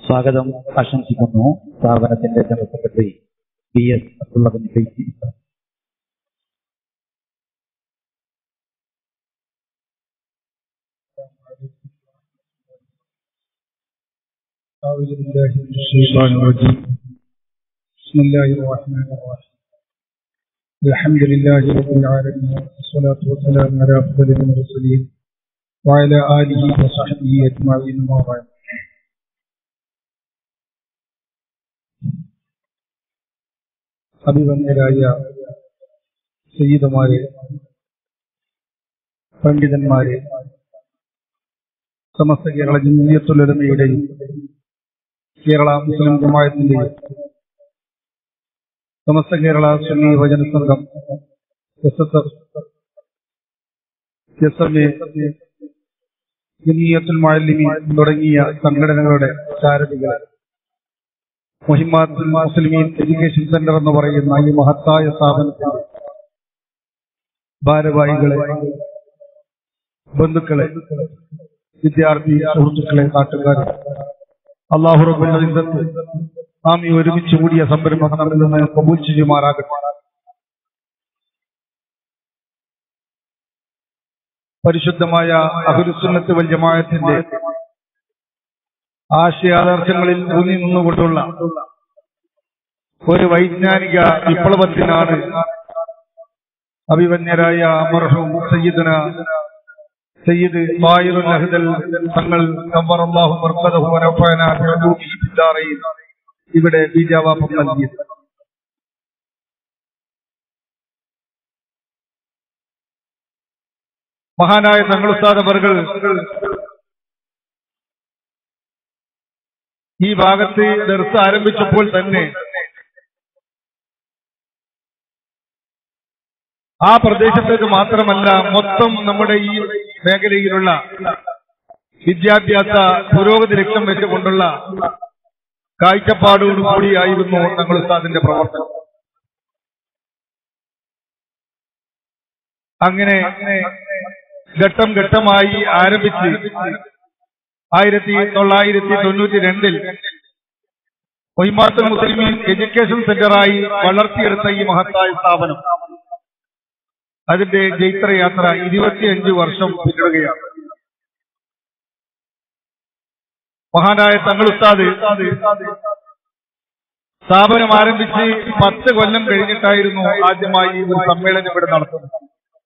സ്വാഗതം ആശംസിക്കുന്നു സ്ഥാപനത്തിന്റെ general secretary P S Abdulla കുഞ്ഞിക്കൈസി أعوذ بالله من الشيطان الرجيم بسم الله الرحمن الرحيم الحمد لله رب العالمين والصلاة والسلام على أفضل المرسلين وعلى آله وصحبه أجمعين ما بعد അഭിവന്യരായ സയ്യിദമാരെ പണ്ഡിതന്മാരെ സമസ്ത കേരള ജമീയത്തുലമയുടെയും കേരള മുസ്ലിം ജമായത്തിന്റെയും സമസ്ത കേരള സുന്നി വചന സംഘം S S F S M A Jamiyyathul Muallimeen തുടങ്ങിയ സംഘടനകളുടെ ചാരതികൾ മുഹിമാത്തുൽ മുസ്ലിമീൻ എഡ്യൂക്കേഷൻ സെന്റർ എന്ന് പറയുന്ന ഈ മഹത്തായ സ്ഥാപനത്തിന്റെ ഭാരവാഹികളെ ബന്ധുക്കളെ വിദ്യാർത്ഥി സുഹൃത്തുക്കളെ നാട്ടുകാരെ അള്ളാഹു റബ്ബുൽ നാം ഈ ഒരുമിച്ച് കൂടിയ സംരംഭം നമ്മിൽ നിന്ന് കബൂൽ ചെയ്യുമാറാകട്ടെ പരിശുദ്ധമായ അഹുരുസുന്നത്ത് വൽ ജമാഅത്തിന്റെ ആശയാദർശങ്ങളിൽ ഊന്നി നിന്നുകൊണ്ടുള്ള ഒരു വൈജ്ഞാനിക വിപ്ലവത്തിനാണ് അഭിവന്യരായ മർഹൂം സയ്യിദന സയ്യിദ് തായിറുൽ അഹ്ദൽ തങ്ങൾ കവറല്ലാഹു മർക്കദഹു വനഫഅന ബിഉലൂമിഹി ഫിദ്ദാറൈൻ ഇവിടെ ബീജാവാപം നൽകിയത് മഹാനായ തങ്ങൾ ഉസ്താദ് അവർകൾ ഈ ഭാഗത്ത് ദർസ് ആരംഭിച്ചപ്പോൾ തന്നെ ആ പ്രദേശത്തേക്ക് മാത്രമല്ല മൊത്തം നമ്മുടെ ഈ മേഖലയിലുള്ള വിദ്യാഭ്യാസ പുരോഗതി ലക്ഷ്യം വെച്ചുകൊണ്ടുള്ള കാഴ്ചപ്പാടോടുകൂടിയായിരുന്നു തങ്ങൾ ഉസ്താദിന്റെ പ്രവർത്തനം അങ്ങനെ ഘട്ടം ഘട്ടമായി ആരംഭിച്ച് ആയിരത്തി തൊള്ളായിരത്തി തൊണ്ണൂറ്റി രണ്ടിൽ ഒയ്മാത്തുൽ മുസ്ലിമീൻ എഡ്യൂക്കേഷൻ സെന്ററായി വളർത്തിയെടുത്ത ഈ മഹത്തായ സ്ഥാപനം അതിന്റെ ജൈത്രയാത്ര ഇരുപത്തിയഞ്ച് വർഷം പിന്നിടുകയാണ് മഹാനായ തങ്ങൾ ഉസ്താദ് സ്ഥാപനം ആരംഭിച്ച് പത്ത് കൊല്ലം കഴിഞ്ഞിട്ടായിരുന്നു ആദ്യമായി ഒരു സമ്മേളനം ഇവിടെ നടത്തുന്നത്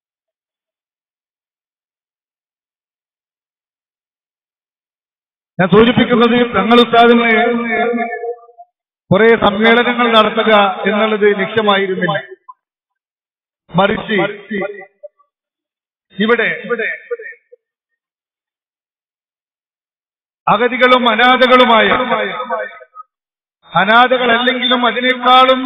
ഞാൻ സൂചിപ്പിക്കുന്നത് തങ്ങൾ ഉസ്താദിന് കുറെ സമ്മേളനങ്ങൾ നടത്തുക എന്നുള്ളത് ലക്ഷ്യമായിരുന്നില്ല മറിച്ച് ഇവിടെ അഗതികളും അനാഥകളുമായ അനാഥകളല്ലെങ്കിലും അതിനേക്കാളും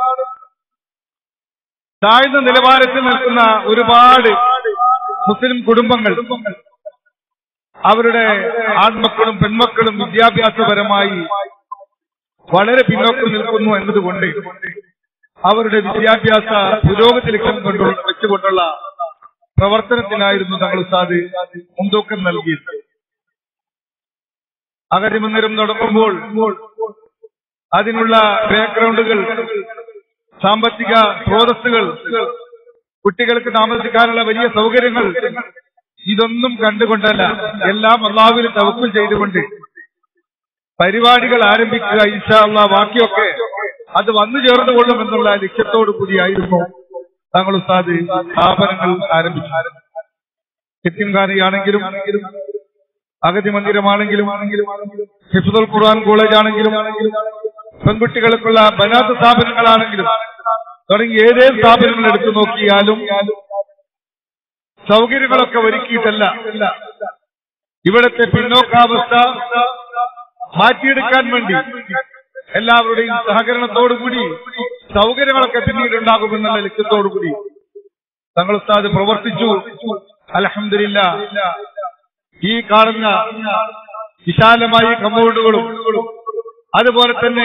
താഴ്ന്ന നിലവാരത്തിൽ നിൽക്കുന്ന ഒരുപാട് മുസ്ലിം കുടുംബങ്ങൾ അവരുടെ ആൺമക്കളും പെൺമക്കളും വിദ്യാഭ്യാസപരമായി വളരെ പിന്നോക്കം നിൽക്കുന്നു എന്നതുകൊണ്ട് അവരുടെ വിദ്യാഭ്യാസ പുരോഗതി ലക്ഷ്യം കൊണ്ടുള്ള വെച്ചുകൊണ്ടുള്ള പ്രവർത്തനത്തിനായിരുന്നു തങ്ങൾ ഉസ്താദ് മുൻതൂക്കം നൽകിയത് അകരിമന്ദിരം തുടങ്ങുമ്പോൾ അതിനുള്ള ബാക്ക്ഗ്രൗണ്ടുകൾ സാമ്പത്തിക സ്രോതസ്സുകൾ കുട്ടികൾക്ക് താമസിക്കാനുള്ള വലിയ സൗകര്യങ്ങൾ ഇതൊന്നും കണ്ടുകൊണ്ടല്ല എല്ലാം അള്ളാഹുവിൽ തവക്കുൽ ചെയ്തുകൊണ്ട് പരിപാടികൾ ആരംഭിക്കുക ഇൻഷാ അള്ളാ ബാക്കിയൊക്കെ അത് വന്നു ചേർന്നുകൊള്ളുമെന്നുള്ള ലക്ഷ്യത്തോടു കൂടിയായിരുന്നു തങ്ങൾ ഉസ്താദ് സ്ഥാപനങ്ങൾ ആരംഭിച്ചു യത്തിംഖാനയാണെങ്കിലും അഗതി മന്ദിരമാണെങ്കിലും ഹിഫുദുൽ ഖുർആൻ കോളേജ് ആണെങ്കിലും പെൺകുട്ടികൾക്കുള്ള ബനാത്ത് സ്ഥാപനങ്ങളാണെങ്കിലും തുടങ്ങി ഏതേ സ്ഥാപനങ്ങൾ എടുത്തു നോക്കിയാലും സൗകര്യങ്ങളൊക്കെ ഒരുക്കിയിട്ടല്ല ഇവിടത്തെ പിന്നോക്കാവസ്ഥ മാറ്റിയെടുക്കാൻ വേണ്ടി എല്ലാവരുടെയും സഹകരണത്തോടുകൂടി സൗകര്യങ്ങളൊക്കെ പിന്നീട് ഉണ്ടാകുമെന്നുള്ള ലക്ഷ്യത്തോടുകൂടി തങ്ങൾ ഉസ്താദ് പ്രവർത്തിച്ചു അലഹമില്ല ഈ കാണുന്ന വിശാലമായ കമ്പൗണ്ടുകളും അതുപോലെ തന്നെ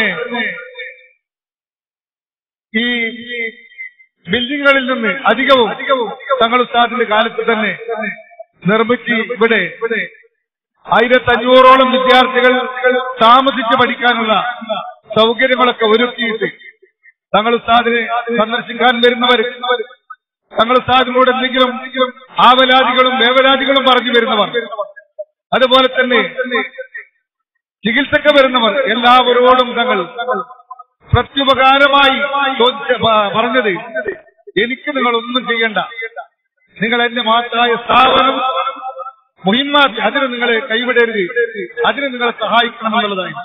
ഈ ബിൽഡിങ്ങുകളിൽ നിന്ന് അധികവും തങ്ങൾ ഉസ്താദിന്റെ കാലത്ത് തന്നെ നിർമ്മിച്ച് ഇവിടെ ആയിരത്തി അഞ്ഞൂറോളം വിദ്യാർത്ഥികൾ താമസിച്ച് പഠിക്കാനുള്ള സൗകര്യങ്ങളൊക്കെ ഒരുക്കിയിട്ട് തങ്ങൾ ഉസ്താദിനെ സന്ദർശിക്കാൻ വരുന്നവർ തങ്ങൾ ഉസ്താദിനോട് എന്തെങ്കിലും ആവലാദികളും വേവലാദികളും പറഞ്ഞു വരുന്നവർ അതുപോലെ തന്നെ ചികിത്സക്ക് വരുന്നവർ എല്ലാവരോടും തങ്ങൾ പ്രത്യുപകാരമായി ചോദിച്ച പ- പറഞ്ഞത് എനിക്ക് നിങ്ങൾ ഒന്നും ചെയ്യണ്ട നിങ്ങൾ എന്റെ മാത്രമായ സ്ഥാപനം മുഹിമാത്തി അതിന് നിങ്ങളെ കൈവിടരുത് അതിന് നിങ്ങളെ സഹായിക്കണം എന്നുള്ളതായി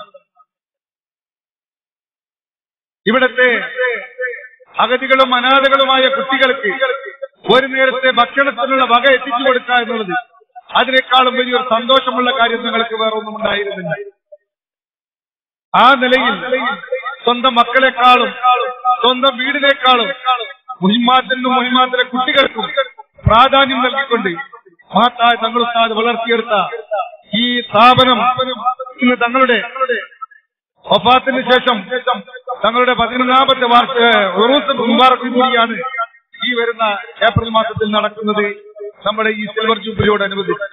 ഇവിടത്തെ അഗതികളും അനാഥകളുമായ കുട്ടികൾക്ക് ഒരു നേരത്തെ ഭക്ഷണത്തിനുള്ള വക എത്തിച്ചു കൊടുക്കുക എന്നുള്ളത് അതിനേക്കാളും വലിയൊരു സന്തോഷമുള്ള കാര്യം നിങ്ങൾക്ക് വേറെ ഒന്നും ഉണ്ടായിരുന്നില്ല ആ നിലയിൽ സ്വന്തം മക്കളെക്കാളും സ്വന്തം വീടിനേക്കാളും മുഹിമാത്തിനും മുഹിമാത്തിലെ കുട്ടികൾക്കും പ്രാധാന്യം നൽകിക്കൊണ്ട് മഹത്തായ തങ്ങൾ ഉസ്താദ് വളർത്തിയെടുത്ത ഈ സ്ഥാപനം ഇന്ന് തങ്ങളുടെ വഫാത്തിന് ശേഷം തങ്ങളുടെ പതിനൊന്നാമത്തെ വാർഷ ഉറൂസ് മുബാറക്ക് കൂടിയാണ് ഈ വരുന്ന ഏപ്രിൽ മാസത്തിൽ നടക്കുന്നത് നമ്മുടെ ഈ സിൽവർ ജൂബിലിയോടനുബന്ധിച്ച്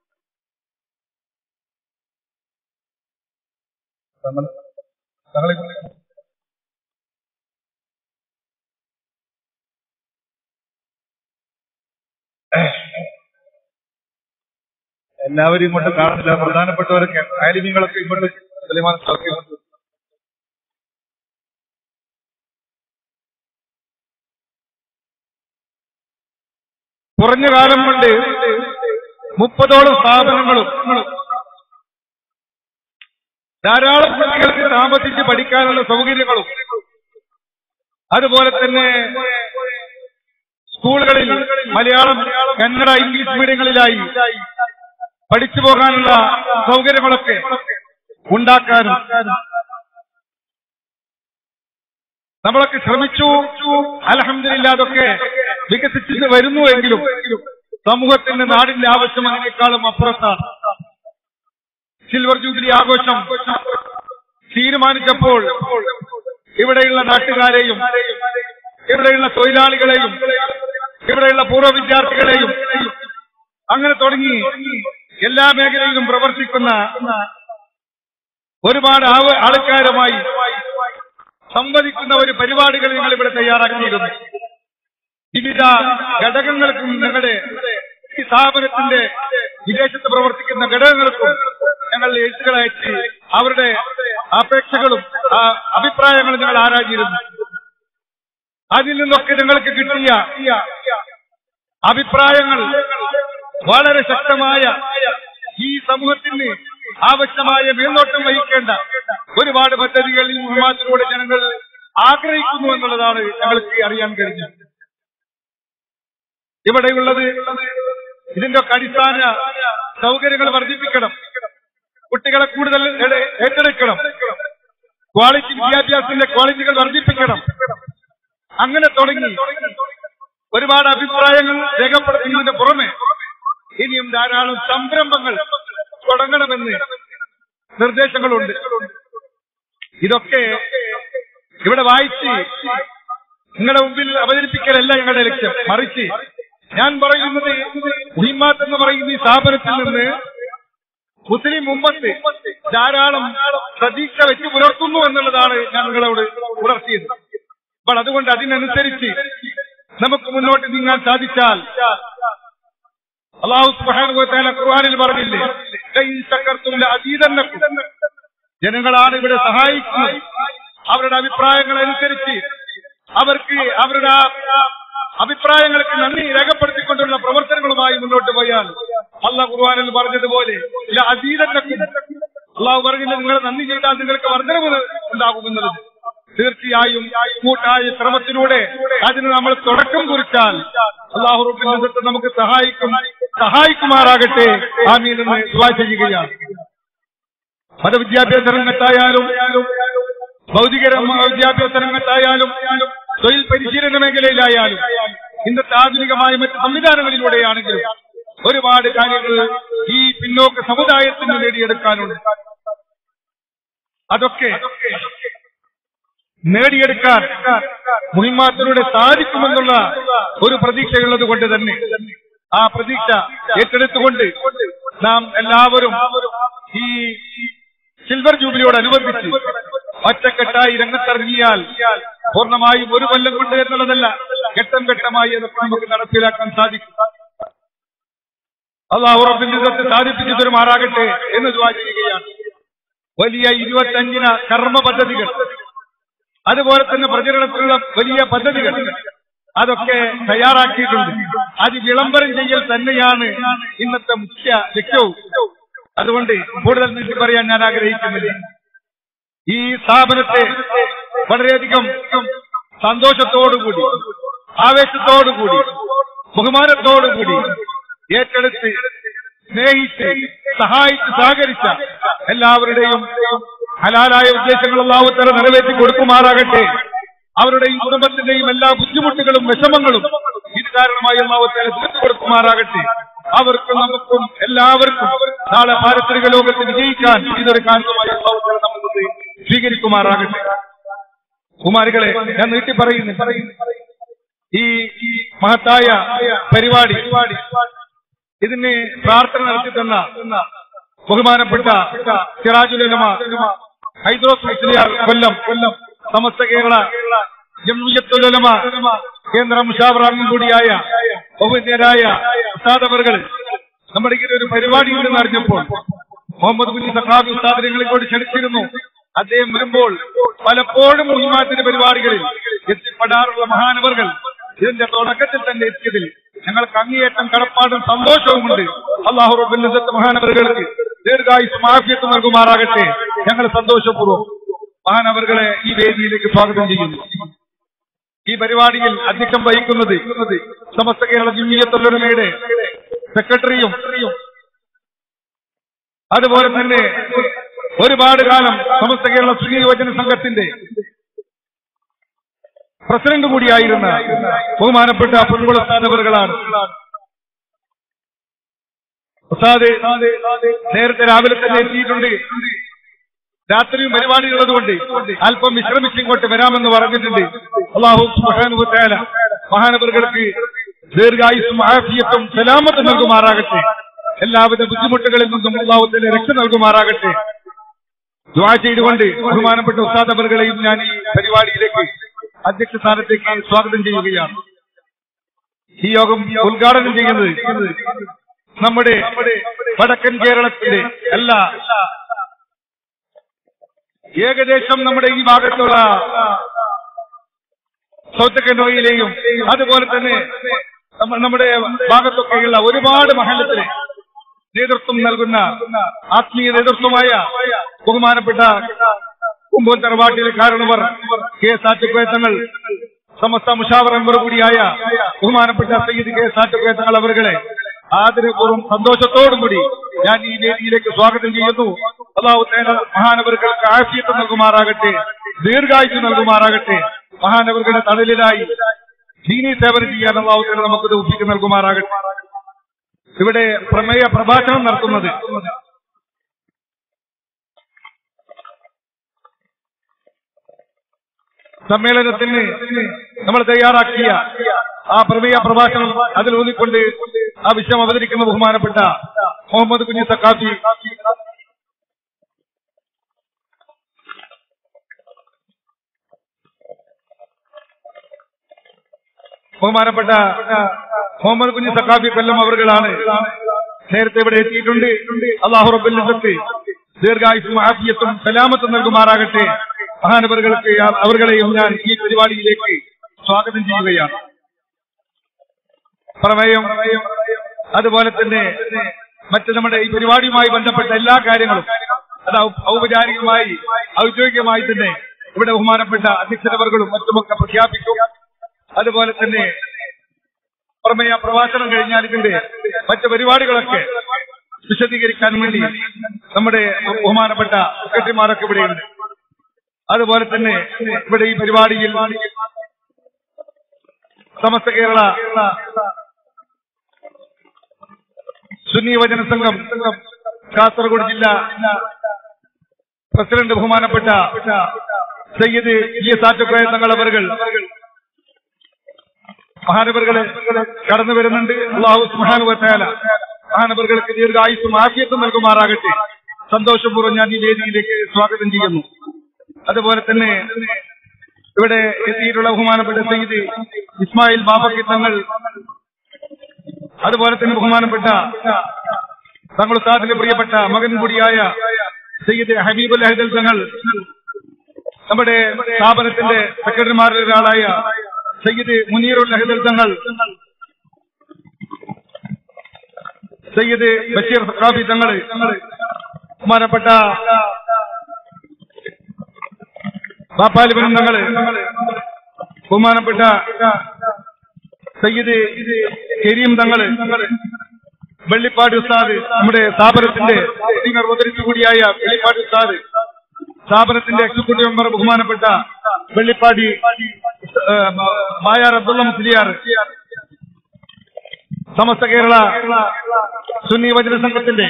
തങ്ങൾ തങ്ങളെ എല്ലാവരും ഇങ്ങോട്ട് കാണുന്നില്ല പ്രധാനപ്പെട്ടവരൊക്കെ ആലിമ്യങ്ങളൊക്കെ ഇങ്ങോട്ട് സലിമാൻ സ്ഥാപിക്കും കുറഞ്ഞ കാലം കൊണ്ട് മുപ്പതോളം സ്ഥാപനങ്ങളും ധാരാളം കുട്ടികൾക്ക് താമസിച്ച് പഠിക്കാനുള്ള സൗകര്യങ്ങളും അതുപോലെ തന്നെ സ്കൂളുകളിൽ മലയാളം കന്നഡ ഇംഗ്ലീഷ് മീഡിയങ്ങളിലായി പഠിച്ചു പോകാനുള്ള സൗകര്യങ്ങളൊക്കെ ഉണ്ടാക്കാനും നമ്മളൊക്കെ ശ്രമിച്ചു അലഹമില്ല അതൊക്കെ വികസിച്ചു വരുന്നു എങ്കിലും സമൂഹത്തിന്റെ നാടിന്റെ ആവശ്യം അതിനേക്കാളും അപ്പുറത്താണ് സിൽവർ ജൂബിലി ആഘോഷം തീരുമാനിച്ചപ്പോൾ ഇവിടെയുള്ള നാട്ടുകാരെയും ഇവിടെയുള്ള തൊഴിലാളികളെയും ഇവിടെയുള്ള പൂർവ്വ വിദ്യാർത്ഥികളെയും അങ്ങനെ തുടങ്ങി എല്ലാ മേഖലയിലും പ്രവർത്തിക്കുന്ന ഒരുപാട് ആവ- ആൾക്കാരുമായി സംവദിക്കുന്ന ഒരു പരിപാടികൾ ഞങ്ങൾ ഇവിടെ തയ്യാറാക്കിയിരുന്നു വിവിധ ഘടകങ്ങൾക്കും ഞങ്ങളുടെ ഈ സ്ഥാപനത്തിന്റെ വിദേശത്ത് പ്രവർത്തിക്കുന്ന ഘടകങ്ങൾക്കും ഞങ്ങൾ എഴുത്തുകളയച്ച് അവരുടെ അപേക്ഷകളും ആ, അഭിപ്രായങ്ങളും ഞങ്ങൾ ആരാഞ്ഞിരുന്നു അതിൽ നിന്നൊക്കെ ഞങ്ങൾക്ക് കിട്ടിയ അഭിപ്രായങ്ങൾ വളരെ ശക്തമായ ഈ സമൂഹത്തിന് ആവശ്യമായ മേൽനോട്ടം വഹിക്കേണ്ട ഒരുപാട് പദ്ധതികൾ ഈ ഉന്മാദത്തിലൂടെ ജനങ്ങൾ ആഗ്രഹിക്കുന്നു എന്നുള്ളതാണ് ഞങ്ങൾക്ക് അറിയാൻ കഴിഞ്ഞത് ഇവിടെയുള്ളത് ഇതിന്റെ ഒക്കെ അടിസ്ഥാന സൗകര്യങ്ങൾ വർദ്ധിപ്പിക്കണം കുട്ടികളെ കൂടുതൽ എടെ- ഏറ്റെടുക്കണം ക്വാളിറ്റി വിദ്യാഭ്യാസത്തിന്റെ ക്വാളിറ്റികൾ വർദ്ധിപ്പിക്കണം അങ്ങനെ തുടങ്ങി ഒരുപാട് അഭിപ്രായങ്ങൾ രേഖപ്പെടുത്തുന്നതിന് പുറമെ ഇനിയും ധാരാളം സംരംഭങ്ങൾ തുടങ്ങണമെന്ന് നിർദ്ദേശങ്ങളുണ്ട് ഇതൊക്കെ ഇവിടെ വായിച്ച് നിങ്ങളുടെ മുമ്പിൽ അവതരിപ്പിക്കലല്ല ഞങ്ങളുടെ ലക്ഷ്യം മറിച്ച് ഞാൻ പറയുന്നത് ഉഹിമാത്ത് എന്ന് പറയുന്ന ഈ സ്ഥാപനത്തിൽ നിന്ന് മുസ്ലിം മുമ്പത്ത് ധാരാളം പ്രതീക്ഷ വെച്ച് പുലർത്തുന്നു എന്നുള്ളതാണ് ഞാൻ നിങ്ങളോട് പുലർത്തിയത് അപ്പോൾ അതുകൊണ്ട് അതിനനുസരിച്ച് നമുക്ക് മുന്നോട്ട് നീങ്ങാൻ സാധിച്ചാൽ അള്ളാഹു സുബാനുഭവത്താല ഖുർആാനിൽ പറഞ്ഞില്ലേ "ലഇൻ ശക്കർതും ലഅസീദന്നക്കും." ജനങ്ങളാണ് ഇവിടെ സഹായിക്കുന്നത് അവരുടെ അഭിപ്രായങ്ങൾ അനുസരിച്ച് അവർക്ക് അവരുടെ ആ അഭിപ്രായങ്ങൾക്ക് നന്ദി രേഖപ്പെടുത്തിക്കൊണ്ടുള്ള പ്രവർത്തനങ്ങളുമായി മുന്നോട്ട് പോയാൽ അള്ളാഹ് ഖുർആാനിൽ പറഞ്ഞതുപോലെ ലഅസീദന്നക്കും അള്ളാഹു പറഞ്ഞില്ല നിങ്ങൾ നന്ദി ചെയ്താൽ നിങ്ങൾക്ക് വർധനവ് ഉണ്ടാകുമെന്നുള്ളത് തീർച്ചയായും കൂട്ടായ ശ്രമത്തിലൂടെ അതിന് നമ്മൾ തുടക്കം കുറിച്ചാൽ അള്ളാഹു റബ്ബുൽ ഇസ്സത്ത് നമുക്ക് സഹായിക്കും സഹായിക്കുമാറാകട്ടെ ആമീൻ എന്ന് ദുആ ചെയ്യുകയാണ് മതവിദ്യാഭ്യാസ രംഗത്തായാലും ഭൗതിക രംഗ- വിദ്യാഭ്യാസ രംഗത്തായാലും തൊഴിൽ പരിശീലന മേഖലയിലായാലും ഇന്നത്തെ ആധുനികമായ മറ്റ് സംവിധാനങ്ങളിലൂടെയാണെങ്കിലും ഒരുപാട് കാര്യങ്ങൾ ഈ പിന്നോക്ക സമുദായത്തിന് നേടിയെടുക്കാനുണ്ട് അതൊക്കെ നേടിയെടുക്കാൻ മുഹിമാത്തിലൂടെ സാധിക്കുമെന്നുള്ള ഒരു പ്രതീക്ഷയുള്ളത് കൊണ്ട് തന്നെ ആ പ്രതീക്ഷ ഏറ്റെടുത്തുകൊണ്ട് നാം എല്ലാവരും ഈ സിൽവർ ജൂബിലിയോടനുബന്ധിച്ച് ഒറ്റക്കെട്ടായി രംഗത്തിറങ്ങിയാൽ പൂർണ്ണമായും ഒരു കൊല്ലം കൊണ്ട് എന്നുള്ളതല്ല ഘട്ടം ഘട്ടമായി അതൊക്കെ നമുക്ക് നടപ്പിലാക്കാൻ സാധിക്കും അള്ളാഹു റബ്ബിന്റെ ഇതൊക്കെ സാധിപ്പിച്ചു തരുമാറാകട്ടെ എന്ന് ദ്വാ ചെയ്യുകയാണ് വലിയ ഇരുപത്തഞ്ചിന കർമ്മ പദ്ധതികൾ അതുപോലെ തന്നെ പ്രചരണത്തിനുള്ള വലിയ പദ്ധതികൾ അതൊക്കെ തയ്യാറാക്കിയിട്ടുണ്ട് അത് വിളംബരം ചെയ്യൽ തന്നെയാണ് ഇന്നത്തെ മുഖ്യ ലക്ഷ്യവും അതുകൊണ്ട് കൂടുതൽ നീട്ടി പറയാൻ ഞാൻ ആഗ്രഹിക്കുന്നില്ല ഈ സ്ഥാപനത്തെ വളരെയധികം സന്തോഷത്തോടുകൂടി ആവേശത്തോടുകൂടി ബഹുമാനത്തോടുകൂടി ഏറ്റെടുത്ത് സ്നേഹിച്ച് സഹായിച്ച് സഹകരിച്ച എല്ലാവരുടെയും ഹലാലായ ഉദ്ദേശങ്ങൾ അള്ളാഹുത്തര നിറവേറ്റി കൊടുക്കുമാറാകട്ടെ അവരുടെയും കുടുംബത്തിന്റെയും എല്ലാ ബുദ്ധിമുട്ടുകളും വിഷമങ്ങളും ഇത് കാരണമായി അള്ളാഹുത്തര തീർത്തു കൊടുക്കുമാറാകട്ടെ അവർക്കും നമുക്കും എല്ലാവർക്കും നാളെ പാരത്രിക ലോകത്ത് വിജയിക്കാൻ ഇതൊരു കാരണമായി അള്ളാഹുത്തര നമുക്ക് സ്വീകരിക്കുമാറാകട്ടെ കുമാരികളെ ഞാൻ നീട്ടി പറയുന്നു ഈ ഈ മഹത്തായ പരിപാടി ഇതിന് പ്രാർത്ഥന നടത്തി തന്ന ബഹുമാനപ്പെട്ട സിറാജുലമ ഹൈദ്രോസ് മുസ്ലിയാർ കൊല്ലം കൊല്ലം സമസ്ത കേരള ജംഇയ്യത്തുലമ കേന്ദ്ര മുഷാവറാംഗം കൂടിയായ ബഹുവിന്യരായ ഉസ്താദവർകൾ നമ്മുടെ ഇങ്ങനെ ഒരു പരിപാടി ഉണ്ടെന്ന് അറിഞ്ഞപ്പോൾ മുഹമ്മദ് കുഞ്ഞി സഖാബി ഉസ്താദ് ഞങ്ങളെ കൂടി ക്ഷണിച്ചിരുന്നു അദ്ദേഹം വരുമ്പോൾ പലപ്പോഴും മുഹിമാത്തിന്റെ പരിപാടികളിൽ എത്തിപ്പെടാറുള്ള മഹാനവറുകൾ ഇതിന്റെ തുടക്കത്തിൽ തന്നെ എത്തിയതിൽ ഞങ്ങൾക്ക് അങ്ങേയറ്റം കടപ്പാടും സന്തോഷവുമുണ്ട് അള്ളാഹു റബുല്ലത്ത് മഹാനവറുകൾക്ക് ദീർഘായുസ് മാഫിയത്ത് നൽകുമാറാകട്ടെ ഞങ്ങൾ സന്തോഷപൂർവ്വം മഹാനവറുകളെ ഈ വേദിയിലേക്ക് സ്വാഗതം ചെയ്യുന്നു ഈ പരിപാടിയിൽ അധ്യക്ഷം വഹിക്കുന്നത് സമസ്ത കേരള ജിമ്മിയത്തൊല്ലമയുടെ സെക്രട്ടറിയും അതുപോലെ തന്നെ ഒരുപാട് കാലം സമസ്ത കേരള സ്ത്രീ യുവജന സംഘത്തിന്റെ പ്രസിഡന്റ് കൂടിയായിരുന്ന ബഹുമാനപ്പെട്ട പൊൻകുള സ്ഥാനവറുകളാണ് ഉസ്താദ് നേരത്തെ രാവിലെ തന്നെ എത്തിയിട്ടുണ്ട് രാത്രിയും പരിപാടിയുള്ളത് കൊണ്ട് അല്പം വിശ്രമിച്ച് ഇങ്ങോട്ട് വരാമെന്ന് പറഞ്ഞിട്ടുണ്ട് അള്ളാഹു മഹാനുഭൂത്തായ മഹാനവറുകൾക്ക് ദീർഘായുസും ആഫിയത്തും സലാമത്ത് നൽകുമാറാകട്ടെ എല്ലാവിധ ബുദ്ധിമുട്ടുകളിൽ നിന്നും അള്ളാഹുത്തിന്റെ രക്ഷ നൽകുമാറാകട്ടെ ദ്വാ ചെയ്തുകൊണ്ട് ബഹുമാനപ്പെട്ട ഉസ്താദവറുകളെയും ഞാൻ ഈ പരിപാടിയിലേക്ക് അധ്യക്ഷ സ്ഥാനത്തേക്ക് സ്വാഗതം ചെയ്യുകയാണ് ഈ യോഗം ഉദ്ഘാടനം ചെയ്യുന്നത് നമ്മുടെ വടക്കൻ കേരളത്തിന്റെ എല്ലാ ഏകദേശം നമ്മുടെ ഈ ഭാഗത്തുള്ള സൗത്ത് കനോയിലെയും അതുപോലെ തന്നെ നമ്മ- നമ്മുടെ ഭാഗത്തൊക്കെയുള്ള ഒരുപാട് മഹല്ലത്തിന് നേതൃത്വം നൽകുന്ന ആത്മീയ നേതൃത്വമായ ബഹുമാനപ്പെട്ട കുമ്പോൾ തറവാട്ടിലെ കാരണവർ കെ സാറ്റുക്കയത്തങ്ങൾ സമസ്ത മുഷാവർ അംബർ കൂടിയായ ബഹുമാനപ്പെട്ട സയ്യിദ് കെ സാറ്റുക്കയത്തങ്ങൾ അവരുകളെ ആദരപൂർവ്വം സന്തോഷത്തോടും കൂടി ഞാൻ ഈ വേദിയിലേക്ക് സ്വാഗതം ചെയ്യുന്നു അള്ളാഹു തേന മഹാനവർക്ക് ആഫിയത്ത് നൽകുമാറാകട്ടെ ദീർഘായുസ് നൽകുമാറാകട്ടെ മഹാനവരുടെ തണലിലായി ദീനീ സേവനം ചെയ്യാൻ അള്ളാഹു തേന നമുക്ക് ഒപ്പിക്ക് നൽകുമാറാകട്ടെ ഇവിടെ പ്രമേയ പ്രഭാഷണം നടത്തുന്നത് സമ്മേളനത്തിന് നമ്മൾ തയ്യാറാക്കിയ ആ പ്രമേയ പ്രഭാഷണം അതിൽ ഊന്നിക്കൊണ്ട് ആ വിഷയം അവതരിക്കുന്ന ബഹുമാനപ്പെട്ട മുഹമ്മദ് കുഞ്ഞി സക്കാഫി ബഹുമാനപ്പെട്ട മുഹമ്മദ് കുഞ്ഞി സക്കാഫി കൊല്ലം അവറുകളാണ് നേരത്തെ ഇവിടെ എത്തിയിട്ടുണ്ട് അള്ളാഹു റബ്ബിന്റെ ദീർഘായുസും ആഫിയത്തും സലാമത്തും നൽകുമാറാകട്ടെ മഹാനവറുകൾക്ക് അവരുകളെയും ഞാൻ ഈ പരിപാടിയിലേക്ക് സ്വാഗതം ചെയ്യുകയാണ് പ്രമേയം അതുപോലെ തന്നെ മറ്റ് നമ്മുടെ ഈ പരിപാടിയുമായി ബന്ധപ്പെട്ട എല്ലാ കാര്യങ്ങളും അത് ഔ- ഔപചാരികമായി ഔദ്യോഗികമായി തന്നെ ഇവിടെ ബഹുമാനപ്പെട്ട അധ്യക്ഷരവர்களுം മറ്റുമൊക്കെ പ്രഖ്യാപിക്കും അതുപോലെ തന്നെ പ്രമേയ പ്രഭാഷണം കഴിഞ്ഞാൽ ഇതിന്റെ മറ്റ് പരിപാടികളൊക്കെ വിശദീകരിക്കാൻ വേണ്ടി നമ്മുടെ ബഹുമാനപ്പെട്ട സെക്രട്ടറിമാരൊക്കെ ഇവിടെയുണ്ട് അതുപോലെ തന്നെ ഇവിടെ ഈ പരിപാടിയിൽ സമസ്ത കേരള സുന്നി യുവജന സംഘം കാസർഗോഡ് ജില്ല പ്രസിഡന്റ് ബഹുമാനപ്പെട്ട സയ്യിദ് ഇ സാറ്റുക്കോയ തങ്ങൾ അവർകൾ മഹാനവറുകളെ കടന്നു വരുന്നുണ്ട് അള്ളാഹു സുഹാനുവത്താല മഹാനവറുകൾക്ക് ദീർഘായുസും ആഫിയത്തും നൽകുമാറാകട്ടെ സന്തോഷപൂർവ്വം ഞാൻ ഈ വേദിയിലേക്ക് സ്വാഗതം ചെയ്യുന്നു അതുപോലെ തന്നെ ഇവിടെ എത്തിയിട്ടുള്ള ബഹുമാനപ്പെട്ട സയ്യിദ് ഇസ്മായിൽ ബാബക്കി തങ്ങൾ അതുപോലെ തന്നെ ബഹുമാനപ്പെട്ട തങ്ങൾ ഉസ്താദിന്റെ പ്രിയപ്പെട്ട മകൻ കൂടിയായ സയ്യിദ് ഹബീബുൽ അഹദൽ തങ്ങൾ നമ്മുടെ സ്ഥാപനത്തിന്റെ സെക്രട്ടറിമാരിൽ ഒരാളായ സയ്യിദ് മുനീറുൽ അഹദൽ തങ്ങൾ സയ്യിദ് ബഷീർ സഖാഫി തങ്ങൾ ബഹുമാനപ്പെട്ട പാപ്പാലിപനം തങ്ങള് ബഹുമാനപ്പെട്ട സയ്യിദ് കരീം തങ്ങള് വെള്ളിപ്പാട് ഉസ്താദ് നമ്മുടെ സ്ഥാപനത്തിന്റെ സിംഗർ അവതരിച്ചു കൂടിയായ വെള്ളിപ്പാട് ഉസ്താദ് സ്ഥാപനത്തിന്റെ എക്സിക്യൂട്ടീവ് മെമ്പർ ബഹുമാനപ്പെട്ട വെള്ളിപ്പാടി ഏ, മായാർ അബ്ദുള്ള മുസ്ലിയാർ സമസ്ത കേരള സുന്നി വചന സംഘത്തിന്റെ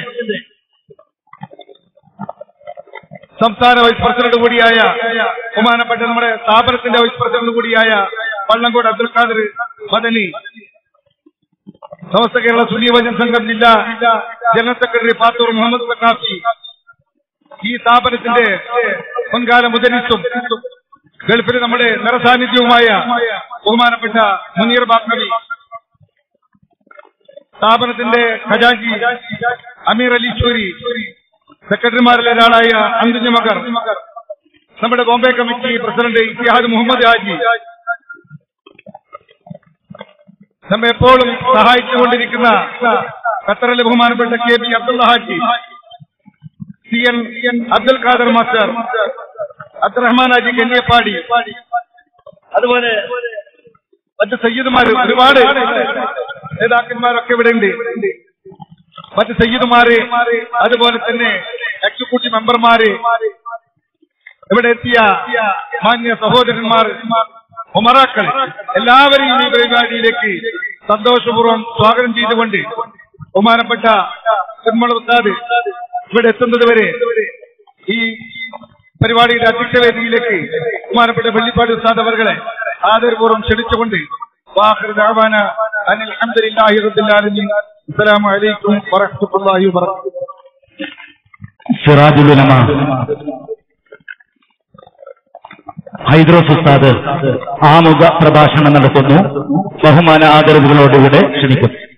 സംസ്ഥാന വൈസ് പ്രസിഡന്റ് കൂടിയായ ബഹുമാനപ്പെട്ട നമ്മുടെ സ്ഥാപനത്തിന്റെ വൈസ് പ്രസിഡന്റ് കൂടിയായ പള്ളങ്കോട് അബ്ദുൽ ഖാദർ മദനി സമസ്ത കേരള സുന്നി വചന സംഘം ജില്ലാ ജനറൽ സെക്രട്ടറി പാത്തൂർ മുഹമ്മദ് സക്കാഫി ഈ സ്ഥാപനത്തിന്റെ പൊൻകാല മുദരിസും ഗൾഫിൽ നമ്മുടെ നിറസാന്നിധ്യവുമായ ബഹുമാനപ്പെട്ട മുനീർ ബാക്കവി സ്ഥാപനത്തിന്റെ ഖജാജി അമീർ അലി ചൂരി സെക്രട്ടറിമാരിൽ ഒരാളായ അന്തുഞ്ഞ മകർ നമ്മുടെ ബോംബെ കമ്മിറ്റി പ്രസിഡന്റ് ഇത്തിഹാദ് മുഹമ്മദ് ഹാജി നമ്മെ എപ്പോഴും സഹായിച്ചുകൊണ്ടിരിക്കുന്ന ഖത്തറിലെ ബഹുമാനപ്പെട്ട K B Abdulla Haji C N Abdul Khader master Abdurahman Haji Kanyapadi അതുപോലെ മറ്റ് സയ്യിദുമാർ ഒരുപാട് നേതാക്കന്മാരൊക്കെ ഇവിടെ ഉണ്ട് മറ്റ് സയ്യിദുമാര് അതുപോലെ തന്നെ എക്സിക്യൂട്ടീവ് മെമ്പർമാര് ഇവിടെ എത്തിയ മാന്യ സഹോദരന്മാർ ഉമറാക്കൾ എല്ലാവരെയും ഈ പരിപാടിയിലേക്ക് സന്തോഷപൂർവ്വം സ്വാഗതം ചെയ്തുകൊണ്ട് ബഹുമാനപ്പെട്ട നിർമ്മല ഉസ്താദ് ഇവിടെ എത്തുന്നത് വരെ ഈ പരിപാടിയുടെ അധ്യക്ഷവേദിയിലേക്ക് ബഹുമാനപ്പെട്ട വെള്ളിപ്പാട് ഉസ്താദ് അവർകളെ ആദരപൂർവ്വം ക്ഷണിച്ചുകൊണ്ട് വാഹർ ദഅവാന അനിൽ ഹംദുലില്ലാഹി റബ്ബിൽ ആലമീൻ അസ്സലാമു അലൈക്കും വറഹ്മത്തുള്ളാഹി വബറകാതുഹു സിറാജുലുലമ ഹൈദ്രോസ് ഉസ്താദ് ആമുഖ പ്രഭാഷണം നടത്തുന്നു ബഹുമാന ആദരവുകളോടുകൂടെ ക്ഷണിക്കുന്നു